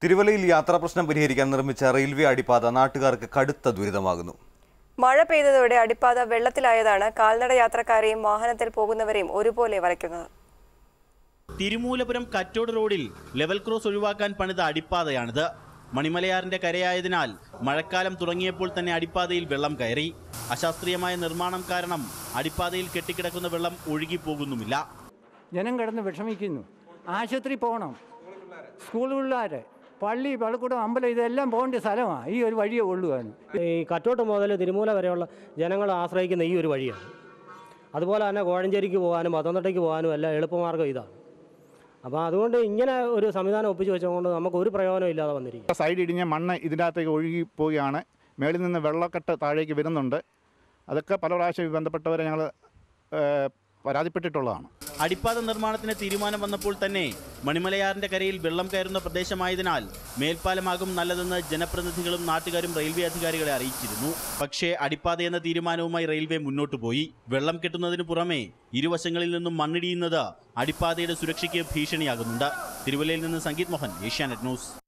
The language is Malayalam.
തിരുവല്ലയിൽ യാത്രാ പ്രശ്നം പരിഹരിക്കാൻ നിർമ്മിച്ച റെയിൽവേ അടിപ്പാത നാട്ടുകാർക്ക് കടുത്ത ദുരിതമാകുന്നു മഴ പെയ്തതോടെ അടിപ്പാത വെള്ളത്തിലായതാണ് കാൽനട യാത്രക്കാരെയും വാഹനത്തിൽ പോകുന്നവരെയും ഒരുപോലെ വലയ്ക്കുന്നത് തിരുമൂലപുരം കറ്റോട് റോഡിൽ ലെവൽ ക്രോസ് ഒഴിവാക്കാൻ പണിത അടിപ്പാതയാണിത് മണിമലയാറിന്റെ കരയായതിനാൽ മഴക്കാലം തുടങ്ങിയപ്പോൾ തന്നെ അടിപ്പാതയിൽ വെള്ളം കയറി അശാസ്ത്രീയമായ നിർമ്മാണം കാരണം അടിപ്പാതയിൽ കെട്ടിക്കിടക്കുന്ന വെള്ളം ഒഴുകിപ്പോകുന്നുമില്ല ജനം കിടന്ന് വിഷമിക്കുന്നു ആശുപത്രി പോകണം സ്കൂൾ പിള്ളേർ പള്ളി പള്ളിക്കൂടം അമ്പലം ഇതെല്ലാം പോകേണ്ട സ്ഥലമാണ് ഈ ഒരു വഴിയേ ഉള്ളൂ അതിന് ഈ കറ്റോട്ട് മുതൽ തിരുമൂല വരെയുള്ള ജനങ്ങൾ ആശ്രയിക്കുന്ന ഈ ഒരു വഴിയാണ് അതുപോലെ തന്നെ കോഴഞ്ചേരിക്ക് പോകാനും പത്തനംതിട്ടയ്ക്ക് പോകാനും എല്ലാം എളുപ്പമാർഗ്ഗം ഇതാണ് അപ്പോൾ അതുകൊണ്ട് ഇങ്ങനെ ഒരു സംവിധാനം ഒപ്പിച്ച് വെച്ചുകൊണ്ട് നമുക്ക് ഒരു പ്രയോജനം ഇല്ലാതെ വന്നിരിക്കും സൈഡ് ഇടിഞ്ഞ മണ്ണ് ഇതിനകത്തേക്ക് ഒഴുകി പോവുകയാണ് മേളിൽ നിന്ന് വെള്ളക്കെട്ട് താഴേക്ക് വരുന്നുണ്ട് അതൊക്കെ പല പ്രാവശ്യം ബന്ധപ്പെട്ടവരെ ഞങ്ങൾ പരാതിപ്പെട്ടിട്ടുള്ളതാണ് അടിപ്പാത നിർമ്മാണത്തിന് തീരുമാനം വന്നപ്പോൾ തന്നെ മണിമലയാറിന്റെ കരയിൽ വെള്ളം കയറുന്ന പ്രദേശമായതിനാൽ മേൽപ്പാലമാകും നല്ലതെന്ന് ജനപ്രതിനിധികളും നാട്ടുകാരും റെയിൽവേ അധികാരികളെ അറിയിച്ചിരുന്നു പക്ഷേ അടിപ്പാത എന്ന തീരുമാനവുമായി റെയിൽവേ മുന്നോട്ട് പോയി വെള്ളം കെട്ടുന്നതിന് പുറമെ ഇരുവശങ്ങളിൽ നിന്നും മണ്ണിടിയുന്നത് അടിപ്പാതയുടെ സുരക്ഷയ്ക്ക് ഭീഷണിയാകുന്നുണ്ട് തിരുവല്ലയിൽ നിന്ന് സംഗീത് മോഹൻ ഏഷ്യാനെറ്റ് ന്യൂസ്